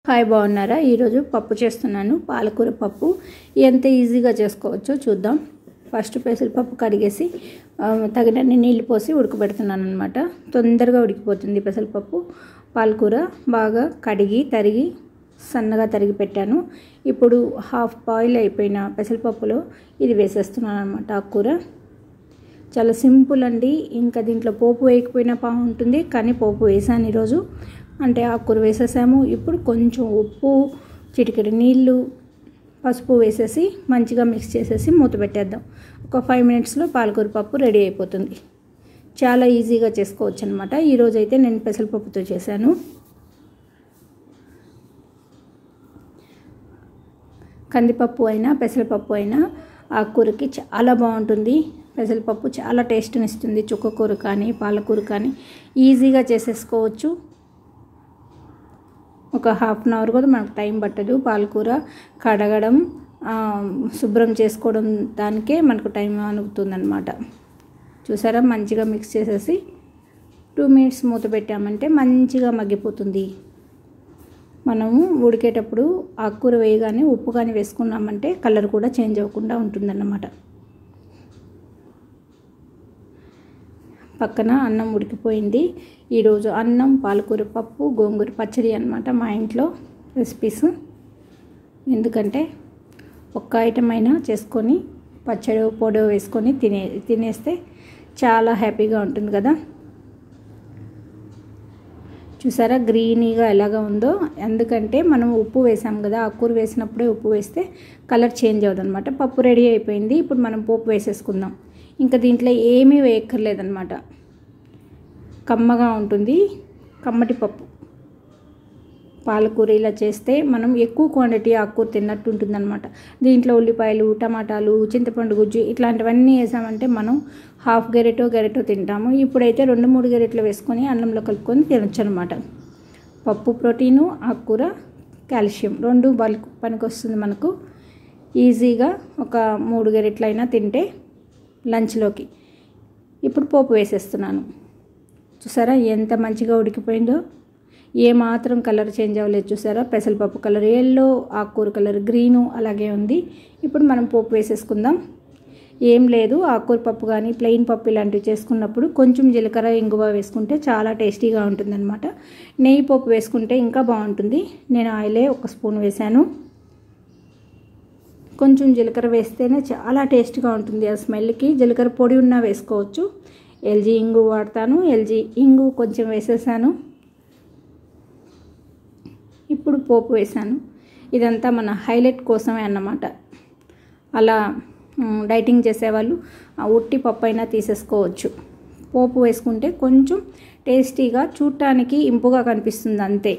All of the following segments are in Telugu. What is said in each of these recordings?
హాయ్ బాగున్నారా ఈరోజు పప్పు చేస్తున్నాను పాలకూర పప్పు ఎంత ఈజీగా చేసుకోవచ్చో చూద్దాం ఫస్ట్ పెసరపప్పు కడిగేసి ఆ, తగినన్ని నీళ్లు పోసి ఉడకబెడుతున్నాను అనమాట తొందరగా ఉడికిపోతుంది పెసరపప్పు పాలకూర బాగా కడిగి తరిగి సన్నగా తరిగి పెట్టాను ఇప్పుడు హాఫ్ బాయిల్ అయిపోయిన పెసరపప్పులో ఇది వేసేస్తున్నాను అనమాట ఆకుకూర చాలా సింపుల్ అండి ఇంకా దీంట్లో పోపు వేయకపోయినా బాగుంటుంది కానీ పోపు వేసాను ఈరోజు అంటే ఆకుకూర వేసేసాము ఇప్పుడు కొంచెం ఉప్పు చిటికెడు నీళ్ళు పసుపు వేసేసి మంచిగా మిక్స్ చేసేసి మూత పెట్టేద్దాం ఒక ఫైవ్ మినిట్స్లో పాలకూర పప్పు రెడీ అయిపోతుంది చాలా ఈజీగా చేసుకోవచ్చు అనమాట ఈరోజు అయితే నేను పెసరపప్పుతో చేశాను కందిపప్పు అయినా పెసరపప్పు అయినా ఆకుకూరకి చాలా బాగుంటుంది పెసరపప్పు చాలా టేస్ట్ని ఇస్తుంది చుక్కకూర కానీ పాలకూర కానీ ఈజీగా చేసేసుకోవచ్చు ఒక హాఫ్ అన్ అవర్ కూడా మనకు టైం పట్టదు పాలకూర కడగడం ఆ, శుభ్రం చేసుకోవడం దానికే మనకు టైం అనుకుతుందన్నమాట చూసారా మంచిగా మిక్స్ చేసేసి టూ మినిట్స్ మూత పెట్టామంటే మంచిగా మగ్గిపోతుంది మనము ఉడికేటప్పుడు ఆకుకూర వేయగానే ఉప్పు కానీ వేసుకున్నామంటే కలర్ కూడా చేంజ్ అవ్వకుండా ఉంటుందన్నమాట పక్కన అన్నం ఉడికిపోయింది ఈరోజు అన్నం పాలకూర పప్పు గోంగూర పచ్చడి అనమాట మా ఇంట్లో రెసిపీస్ ఎందుకంటే ఒక్క ఐటమ్ అయినా చేసుకొని పచ్చడి పొడి వేసుకొని తినే తినేస్తే చాలా హ్యాపీగా ఉంటుంది కదా చూసారా గ్రీనీగా ఎలాగా ఉందో ఎందుకంటే మనం ఉప్పు వేసాం కదా ఆకుకూర వేసినప్పుడే ఉప్పు వేస్తే కలర్ చేంజ్ అవుతుంది అనమాట పప్పు రెడీ అయిపోయింది ఇప్పుడు మనం పోపు వేసేసుకుందాం ఇంకా దీంట్లో ఏమీ వేయక్కర్లేదన్నమాట కమ్మగా ఉంటుంది కమ్మటి పప్పు పాలకూర ఇలా చేస్తే మనం ఎక్కువ క్వాంటిటీ ఆకుకూర తిన్నట్టు ఉంటుందన్నమాట దీంట్లో ఉల్లిపాయలు టమాటాలు చింతపండు గుజ్జు ఇట్లాంటివన్నీ వేసామంటే మనం హాఫ్ గెరెటో గెరెటో తింటాము ఇప్పుడైతే రెండు మూడు గెరెట్లు వేసుకొని అన్నంలో కలుపుకొని తినొచ్చు అనమాట పప్పు ప్రోటీను ఆకుకూర కాల్షియం రెండు బల్క్ పనికొస్తుంది మనకు ఈజీగా ఒక మూడు గెరెట్లైనా తింటే లంచ్లోకి ఇప్పుడు పోపు వేసేస్తున్నాను చూసారా ఎంత మంచిగా ఉడికిపోయిందో ఏ మాత్రం కలర్ చేంజ్ అవ్వలేదు చూసారా పెసరపప్పు కలర్ ఎల్లో ఆకుకూర కలర్ గ్రీను అలాగే ఉంది ఇప్పుడు మనం పోపు వేసేసుకుందాం ఏం లేదు ఆకుకూర పప్పు కానీ ప్లెయిన్ పప్పు ఇలాంటివి చేసుకున్నప్పుడు కొంచెం జీలకర్ర ఇంగువ వేసుకుంటే చాలా టేస్టీగా ఉంటుందన్నమాట నెయ్యి పప్పు వేసుకుంటే ఇంకా బాగుంటుంది నేను ఆయిలే ఒక స్పూన్ వేశాను కొంచెం జీలకర్ర వేస్తేనే చాలా టేస్ట్గా ఉంటుంది ఆ స్మెల్కి జీలకర్ర పొడి ఉన్నా వేసుకోవచ్చు ఎల్జీ ఇంగు వాడతాను ఎల్జీ ఇంగు కొంచెం వేసేసాను ఇప్పుడు పోపు వేసాను ఇదంతా మన హైలైట్ కోసమే అన్నమాట అలా మ్, డైటింగ్ చేసేవాళ్ళు ఆ ఉట్టి పప్పు అయినా తీసేసుకోవచ్చు పోపు వేసుకుంటే కొంచెం టేస్టీగా చూడటానికి ఇంపుగా కనిపిస్తుంది అంతే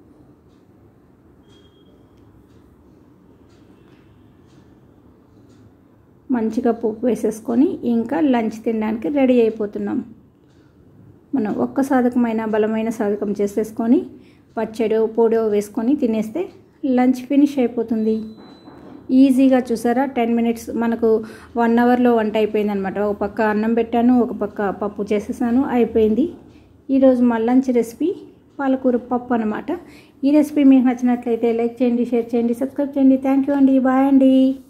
మంచిగా పోపు వేసేసుకొని ఇంకా లంచ్ తినడానికి రెడీ అయిపోతున్నాం మనం ఒక్క సాధకమైన బలమైన సాధకం చేసేసుకొని పచ్చడో పొడో వేసుకొని తినేస్తే లంచ్ ఫినిష్ అయిపోతుంది ఈజీగా చూసారా టెన్ మినిట్స్ మనకు వన్ అవర్లో వంట అయిపోయింది అనమాట ఒక పక్క అన్నం పెట్టాను ఒక పక్క పప్పు చేసేసాను అయిపోయింది ఈరోజు మా లంచ్ రెసిపీ పాలకూర పప్పు అనమాట ఈ రెసిపీ మీకు నచ్చినట్లయితే లైక్ చేయండి షేర్ చేయండి సబ్స్క్రైబ్ చేయండి థ్యాంక్ యూ అండి బాయ్ అండి